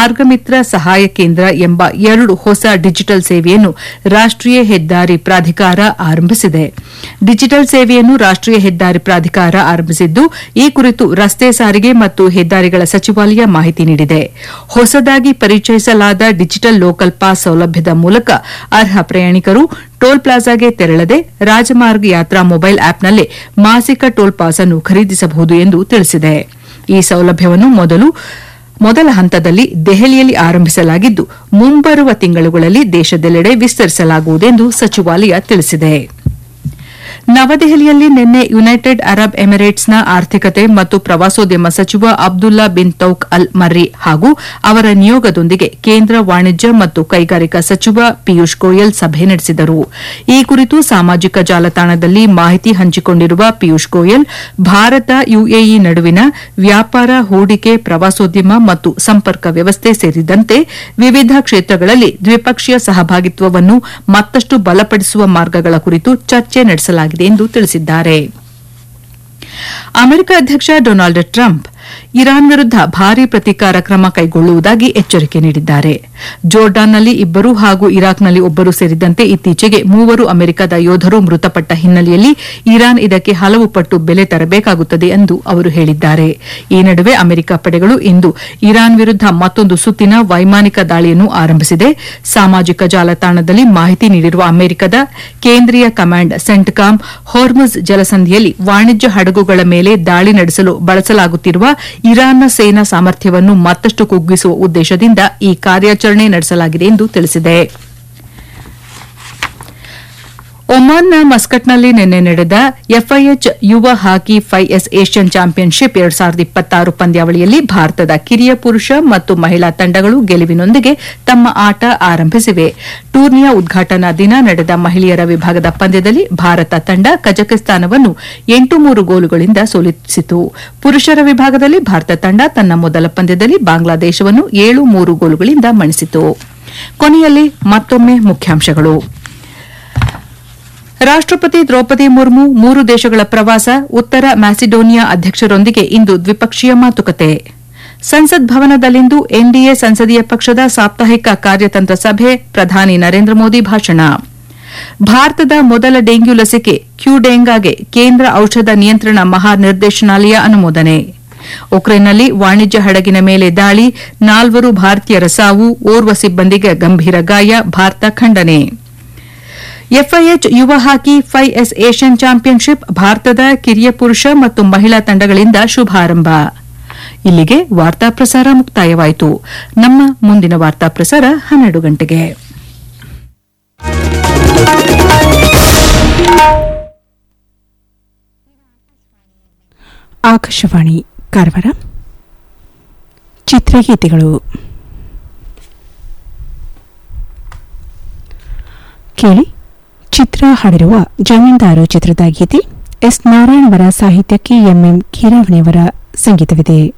ಮಾರ್ಗಮಿತ್ರ ಸಹಾಯ ಕೇಂದ್ರ ಎಂಬ ಎರಡು ಹೊಸ ಡಿಜಿಟಲ್ ಸೇವೆಯನ್ನು ರಾಷ್ಟೀಯ ಹೆದ್ದಾರಿ ಪ್ರಾಧಿಕಾರ ಆರಂಭಿಸಿದೆ ಡಿಜಿಟಲ್ ಸೇವೆಯನ್ನು ರಾಷ್ಟೀಯ ಹೆದ್ದಾರಿ ಪ್ರಾಧಿಕಾರ ಆರಂಭಿಸಿದ್ದು ಈ ಕುರಿತು ರಸ್ತೆ ಸಾರಿಗೆ ಮತ್ತು ಹೆದ್ದಾರಿಗಳ ಸಚಿವಾಲಯ ಮಾಹಿತಿ ನೀಡಿದೆ ಹೊಸದಾಗಿ ಪರಿಚಯಿಸಲಾದ ಡಿಜಿಟಲ್ ಲೋಕಲ್ ಪಾಸ್ ಸೌಲಭ್ಯದ ಮೂಲಕ ಅರ್ಹ ಪ್ರಯಾಣಿಕರು ಟೋಲ್ ಪ್ಲಾಜಾಗೆ ತೆರಳದೆ ರಾಜಮಾರ್ಗ ಯಾತ್ರಾ ಮೊಬೈಲ್ ಆಪ್ನಲ್ಲೇ ಮಾಸಿಕ ಟೋಲ್ ಪಾಸ್ ಅನ್ನು ಖರೀದಿಸಬಹುದು ಎಂದು ತಿಳಿಸಿದೆ ಈ ಸೌಲಭ್ಯವನ್ನು ಮೊದಲು ಮೊದಲ ಹಂತದಲ್ಲಿ ದೆಹಲಿಯಲ್ಲಿ ಆರಂಭಿಸಲಾಗಿದ್ದು ಮುಂಬರುವ ತಿಂಗಳುಗಳಲ್ಲಿ ದೇಶದೆಲ್ಲೆಡೆ ವಿಸ್ತರಿಸಲಾಗುವುದೆಂದು ಸಚಿವಾಲಯ ತಿಳಿಸಿದೆ ನವದೆಹಲಿಯಲ್ಲಿ ನಿನ್ನೆ ಯುನೈಟೆಡ್ ಅರಬ್ ಎಮಿರೇಟ್ಸ್ನ ಆರ್ಥಿಕತೆ ಮತ್ತು ಪ್ರವಾಸೋದ್ಯಮ ಸಚಿವ ಅಬ್ದುಲ್ಲಾ ಬಿನ್ ತೌಕ್ ಅಲ್ ಮರ್ರಿ ಹಾಗೂ ಅವರ ನಿಯೋಗದೊಂದಿಗೆ ಕೇಂದ್ರ ವಾಣಿಜ್ಯ ಮತ್ತು ಕೈಗಾರಿಕಾ ಸಚಿವ ಪಿಯೂಷ್ ಗೋಯಲ್ ಸಭೆ ನಡೆಸಿದರು ಈ ಕುರಿತು ಸಾಮಾಜಿಕ ಜಾಲತಾಣದಲ್ಲಿ ಮಾಹಿತಿ ಹಂಚಿಕೊಂಡಿರುವ ಪಿಯೂಷ್ ಗೋಯಲ್ ಭಾರತ ಯುಎಇ ನಡುವಿನ ವ್ಯಾಪಾರ ಹೂಡಿಕೆ ಪ್ರವಾಸೋದ್ಯಮ ಮತ್ತು ಸಂಪರ್ಕ ವ್ಯವಸ್ಥೆ ಸೇರಿದಂತೆ ವಿವಿಧ ಕ್ಷೇತ್ರಗಳಲ್ಲಿ ದ್ವಿಪಕ್ಷೀಯ ಸಹಭಾಗಿತ್ವವನ್ನು ಮತ್ತಷ್ಟು ಬಲಪಡಿಸುವ ಮಾರ್ಗಗಳ ಕುರಿತು ಚರ್ಚೆ ನಡೆಸಲಾಗಿದೆ ಎಂದು ತಿಳಿಸಿದ್ದಾರೆ ಅಮೆರಿಕ ಅಧ್ಯಕ್ಷ ಡೊನಾಲ್ಡ್ ಟ್ರಂಪ್ ಇರಾನ್ ವಿರುದ್ದ ಭಾರೀ ಪ್ರತೀಕಾರ ಕ್ರಮ ಕೈಗೊಳ್ಳುವುದಾಗಿ ಎಚ್ಚರಿಕೆ ನೀಡಿದ್ದಾರೆ ಜೋರ್ಡಾನ್ನಲ್ಲಿ ಇಬ್ಬರು ಹಾಗೂ ಇರಾಕ್ನಲ್ಲಿ ಒಬ್ಬರು ಸೇರಿದಂತೆ ಇತ್ತೀಚೆಗೆ ಮೂವರು ಅಮೆರಿಕದ ಯೋಧರು ಮೃತಪಟ್ಟ ಹಿನ್ನೆಲೆಯಲ್ಲಿ ಇರಾನ್ ಇದಕ್ಕೆ ಹಲವು ಪಟ್ಟು ಬೆಲೆ ತರಬೇಕಾಗುತ್ತದೆ ಎಂದು ಅವರು ಹೇಳಿದ್ದಾರೆ ಈ ನಡುವೆ ಅಮೆರಿಕ ಪಡೆಗಳು ಇಂದು ಇರಾನ್ ವಿರುದ್ದ ಮತ್ತೊಂದು ಸುತ್ತಿನ ವೈಮಾನಿಕ ದಾಳಿಯನ್ನು ಆರಂಭಿಸಿದೆ ಸಾಮಾಜಿಕ ಜಾಲತಾಣದಲ್ಲಿ ಮಾಹಿತಿ ನೀಡಿರುವ ಅಮೆರಿಕದ ಕೇಂದ್ರೀಯ ಕಮಾಂಡ್ ಸೆಂಟ್ಕಾಮ್ ಹೊರ್ಮುಜ್ ಜಲಸಂಧಿಯಲ್ಲಿ ವಾಣಿಜ್ಯ ಹಡಗುಗಳ ಮೇಲೆ ದಾಳಿ ನಡೆಸಲು ಬಳಸಲಾಗುತ್ತಿರುವ ಇರಾನ್ನ ಸೇನಾ ಸಾಮರ್ಥ್ಯವನ್ನು ಮತ್ತಷ್ಟು ಕುಗ್ಗಿಸುವ ಉದ್ದೇಶದಿಂದ ಈ ಕಾರ್ಯಾಚರಣೆ ನಡೆಸಲಾಗಿದೆ ಎಂದು ತಿಳಿಸಿದೆ ಒಮಾನ್ನ ಮಸ್ಕಟ್ನಲ್ಲಿ ನಿನ್ನೆ ನಡೆದ ಎಫ್ಐಎಚ್ ಯುವ ಹಾಕಿ ಎಸ್ ಏಷ್ಯನ್ ಚಾಂಪಿಯನ್ಶಿಪ್ ಎರಡ್ ಸಾವಿರದ ಇಪ್ಪತ್ತಾರು ಪಂದ್ಯಾವಳಿಯಲ್ಲಿ ಭಾರತದ ಕಿರಿಯ ಪುರುಷ ಮತ್ತು ಮಹಿಳಾ ತಂಡಗಳು ಗೆಲುವಿನೊಂದಿಗೆ ತಮ್ಮ ಆಟ ಆರಂಭಿಸಿವೆ ಟೂರ್ನಿಯ ಉದ್ಘಾಟನಾ ದಿನ ನಡೆದ ಮಹಿಳೆಯರ ವಿಭಾಗದ ಪಂದ್ಯದಲ್ಲಿ ಭಾರತ ತಂಡ ಕಜಕಿಸ್ತಾನವನ್ನು ಎಂಟು ಮೂರು ಗೋಲುಗಳಿಂದ ಸೋಲಿಸಿತು ಪುರುಷರ ವಿಭಾಗದಲ್ಲಿ ಭಾರತ ತಂಡ ತನ್ನ ಮೊದಲ ಪಂದ್ಯದಲ್ಲಿ ಬಾಂಗ್ಲಾದೇಶವನ್ನು ಏಳು ಮೂರು ಗೋಲುಗಳಿಂದ ಮಣಿಸಿತು ಕೊನೆಯಲ್ಲಿ ಮತ್ತೊಮ್ಮೆ ಮುಖ್ಯಾಂಶಗಳು ರಾಷ್ಟಪತಿ ದ್ರೌಪದಿ ಮುರ್ಮು ಮೂರು ದೇಶಗಳ ಪ್ರವಾಸ ಉತ್ತರ ಮ್ಯಾಸಿಡೋನಿಯಾ ಅಧ್ಯಕ್ಷರೊಂದಿಗೆ ಇಂದು ದ್ವಿಪಕ್ಷೀಯ ಮಾತುಕತೆ ಸಂಸತ್ ಭವನದಲ್ಲಿಂದು ಎನ್ಡಿಎ ಸಂಸದೀಯ ಪಕ್ಷದ ಸಾಪ್ತಾಹಿಕ ಕಾರ್ಯತಂತ್ರ ಸಭೆ ಪ್ರಧಾನಿ ನರೇಂದ್ರ ಮೋದಿ ಭಾಷಣ ಭಾರತದ ಮೊದಲ ಡೆಂಗ್ಯೂ ಲಸಿಕೆ ಕ್ಯೂಡೆಂಗಾಗೆ ಕೇಂದ್ರ ಔಷಧ ನಿಯಂತ್ರಣ ಮಹಾನಿರ್ದೇಶನಾಲಯ ಅನುಮೋದನೆ ಉಕ್ರೇನ್ನಲ್ಲಿ ವಾಣಿಜ್ಯ ಹಡಗಿನ ಮೇಲೆ ದಾಳಿ ನಾಲ್ವರು ಭಾರತೀಯರ ಸಾವು ಓರ್ವ ಸಿಬ್ಬಂದಿಗೆ ಗಂಭೀರ ಗಾಯ ಭಾರತ ಖಂಡನೆ ಎಫ್ಐಎಚ್ ಯುವ ಹಾಕಿ ಎಸ್ ಏಷ್ಯನ್ ಚಾಂಪಿಯನ್ಶಿಪ್ ಭಾರತದ ಕಿರಿಯ ಪುರುಷ ಮತ್ತು ಮಹಿಳಾ ತಂಡಗಳಿಂದ ಶುಭಾರಂಭ ಇಲ್ಲಿಗೆ ವಾರ್ತಾ ಪ್ರಸಾರ ಮುಕ್ತಾಯವಾಯಿತು ನಮ್ಮ ಮುಂದಿನ ವಾರ್ತಾ ಪ್ರಸಾರ ಹನ್ನೆರಡು ಗಂಟೆಗೆ ಆಕಾಶವಾಣಿ ಕಾರವಾರ ಚಿತ್ರಗೀತೆಗಳು ಕೇಳಿ ಚಿತ್ರ ಹಾಡಿರುವ ಜಮೀನ್ದಾರು ಚಿತ್ರದ ಗೀತೆ ಎಸ್ ನಾರಾಯಣವರ ಸಾಹಿತ್ಯಕ್ಕೆ ಎಂಎಂ ಕೀರಾವಣಿಯವರ ಸಂಗೀತವಿದೆ